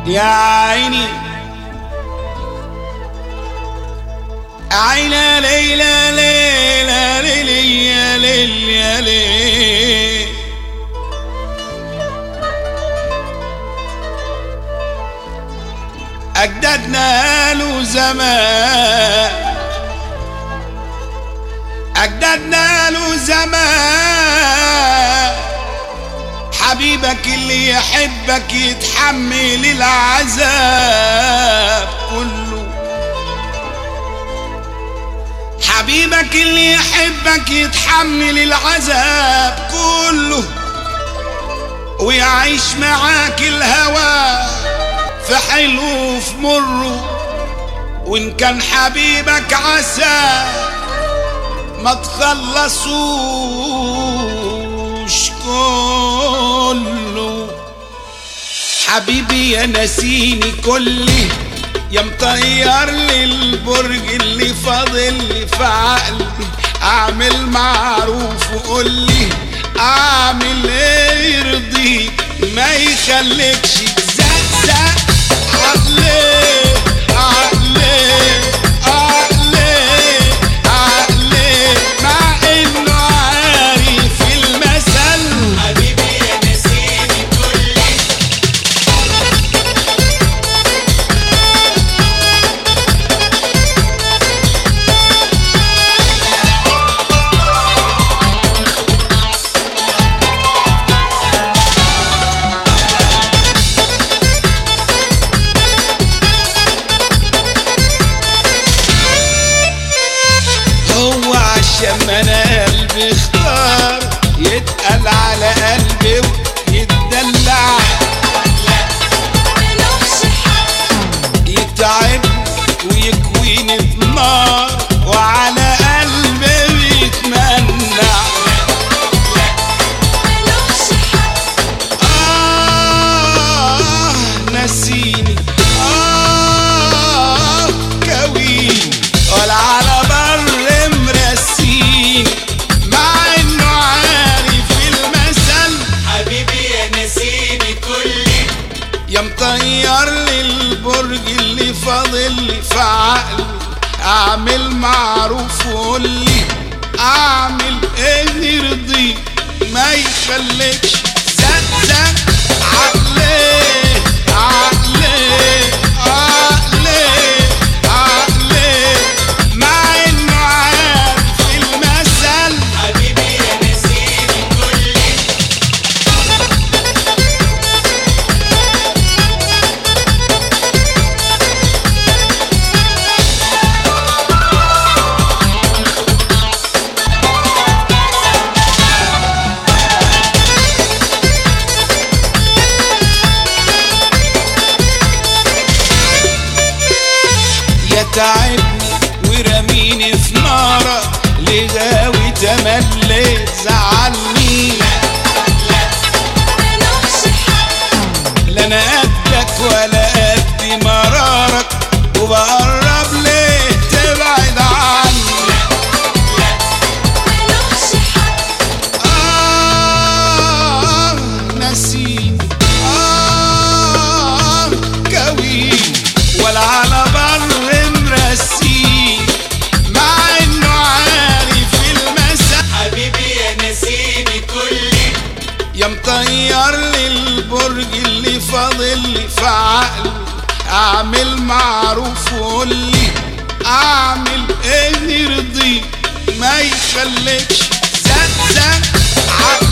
يا عيني عينا ليلى ليلى ليلى يا ليل يا ليل أجدادنا له زمان أجدادنا له زمان حبيبك اللي يحبك يتحمل العذاب كله حبيبك اللي يحبك يتحمل العذاب كله ويعيش معاك الهوى في حلو في مره وان كان حبيبك عسى ما تخلصوش كله حبيبي يا نسيني كلي يا مطير لي البرج اللي فاضل لي في عقلي اعمل معروف وقول لي اعمل ايه يرضيك ما يخليكش تزقزق عقلي عقلي عقلي عقلي مع انه عارف المثل حبيبي يا نسيني كلي هو عشان ما انا قلبي اختار يتقل على قلبي ويتدلع ملوش حق يتعبني ويكويني بنار وعلى قلبي بيتمنع ملوش حق آه نسيني آه كوين ولا على بر مرسيني مع انه عارف المثل حبيبي يا نسيني كلي يا مطير لي البرج اللي فاضل لي في عقلي اعمل معروف وقول لي اعمل ايه يرضيك ما يخليكش زقزق عقلي عقلي عقلي عقلي مع انه عارف المثل حبيبي يا نسيني كلي يتعبني ورميني في نارك لغاوي تملي زعلني ملوش حق لا انا قدك ولا قد مرارك وبقرب ليه تبعد عني ملوش حق آه نسيني آه كوين ولا على بر مرسيني مع انه عارف المسا حبيبي يا نسيني كلي يا مطير لي البرج اللي فاضل لي في عقلي اعمل معروف وقول لي اعمل ايه يرضيك ما يخليكش زقزق عقلي